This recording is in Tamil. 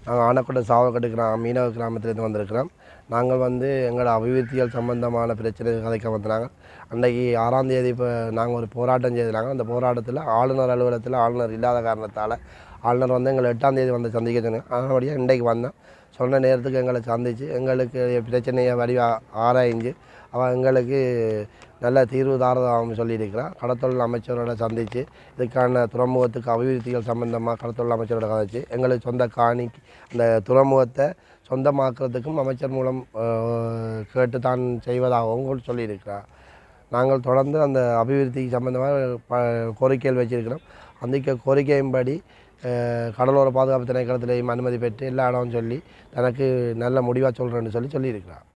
நாங்கள் ஆனக்கோட்டை சாவக்கட்டு கிராம மீனவ கிராமத்திலேருந்து வந்திருக்கிறோம் நாங்கள் வந்து எங்களோட அபிவிருத்திகள் சம்பந்தமான பிரச்சனை கதைக்க வந்தாங்க அன்றைக்கி ஆறாம் தேதி இப்போ நாங்கள் ஒரு போராட்டம் செய்தாங்க அந்த போராட்டத்தில் ஆளுநர் அலுவலகத்தில் ஆளுநர் இல்லாத காரணத்தால் ஆளுநர் வந்து எங்களை எட்டாம் தேதி வந்து சந்திக்க சொன்னாங்க அதன்படியாக இன்றைக்கு வந்தோம் சொன்ன நேரத்துக்கு எங்களை சந்தித்து எங்களுக்கு பிரச்சனையை வடி ஆராய்ஞ்சு அவன் எங்களுக்கு நல்ல தீர்வு தாரதாகவும் சொல்லியிருக்கிறான் கடத்தொழில் அமைச்சரோட சந்தித்து இதுக்கான துறைமுகத்துக்கு அபிவிருத்திகள் சம்பந்தமாக கடத்தொழில் அமைச்சரோட கதைச்சு எங்களுக்கு சொந்த காணி அந்த துறைமுகத்தை சொந்தமாக்குறதுக்கும் அமைச்சர் மூலம் அஹ், கேட்டு தான் செய்வதாகவும் கூட சொல்லியிருக்கிறார் நாங்கள் தொடர்ந்து அந்த அபிவிருத்தி சம்பந்தமாக ப கோரிக்கைகள் வச்சிருக்கிறோம் அந்த கோரிக்கையின்படி அஹ், கடலோர பாதுகாப்பு திணைக்களத்திலையும் அனுமதி பெற்று எல்லா இடம்னு சொல்லி தனக்கு நல்ல முடிவாக சொல்கிறேன்னு சொல்லி சொல்லியிருக்கிறார்